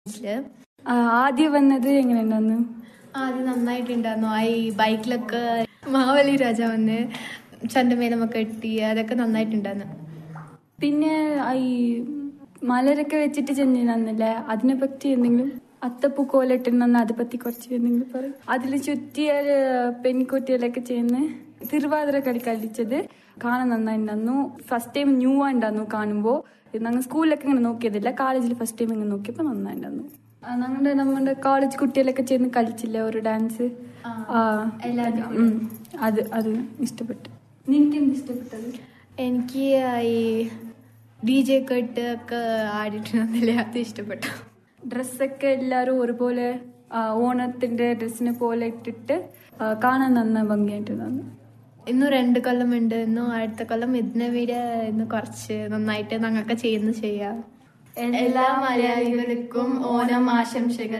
ആ, ആദ്യം വന്നത് എങ്ങനെയുണ്ടായിരുന്നു ആദ്യം നന്നായിട്ടുണ്ടായിരുന്നു ആ ഈ ബൈക്കിലൊക്കെ മാവലി രാജാവന്ന് ചന്തമേനമൊക്കെ കെട്ടി അതൊക്കെ നന്നായിട്ടുണ്ടായിരുന്നു പിന്നെ ആ ഈ മലരൊക്കെ വെച്ചിട്ട് ചെന്നിരുന്നില്ലേ അതിനെ പറ്റി എന്തെങ്കിലും അത്തപ്പൂ കോലിട്ടുണ്ടെന്ന് അത് പറ്റി കുറച്ച് എന്തെങ്കിലും പറയും അതിൽ ചുറ്റിയ ഒരു പെൺകുട്ടികളൊക്കെ ചെയ്യുന്ന തിരുവാതിര കളി കളിച്ചത് കാണാൻ നന്നായിട്ടുണ്ടായിരുന്നു ഫസ്റ്റ് ടൈം ന്യൂ ആയിട്ടുണ്ടായിരുന്നു കാണുമ്പോൾ ഞങ്ങൾ സ്കൂളിലൊക്കെ ഇങ്ങനെ നോക്കിയതില്ല കോളേജിൽ ഫസ്റ്റ് ടൈം ഇങ്ങനെ നോക്കിയപ്പോൾ നന്നായിട്ടുണ്ടായിരുന്നു ഞങ്ങളുടെ നമ്മുടെ കോളേജ് കുട്ടികളൊക്കെ ചേർന്ന് കളിച്ചില്ലേ ഒരു ഡാൻസ് ആ ഉം. അത് അത് ഇഷ്ടപ്പെട്ടു നിനക്ക് എന്ത് ഇഷ്ടപ്പെട്ടത് എനിക്ക് ഈ ഡി ജെ കെട്ട് ഒക്കെ ആടിയിട്ടുണ്ടെന്നില്ലേ അത് ഇഷ്ടപ്പെട്ടു ഡ്രസ്സൊക്കെ എല്ലാവരും ഒരുപോലെ ആ, ഓണത്തിന്റെ ഡ്രസ്സിനെ പോലെ ഇട്ടിട്ട് ആ, കാണാൻ നന്ന ഭംഗിയായിട്ട് തോന്നി ഇന്നും രണ്ട് കൊല്ലമുണ്ട് ഇന്നും അടുത്ത കൊല്ലം ഇതിനെ വീട് ഇന്ന് കുറച്ച് നന്നായിട്ട് ഞങ്ങൾക്ക് ചെയ്യുന്നു ചെയ്യാം എല്ലാ മലയാളികൾക്കും ഓണം ആശംസകൾ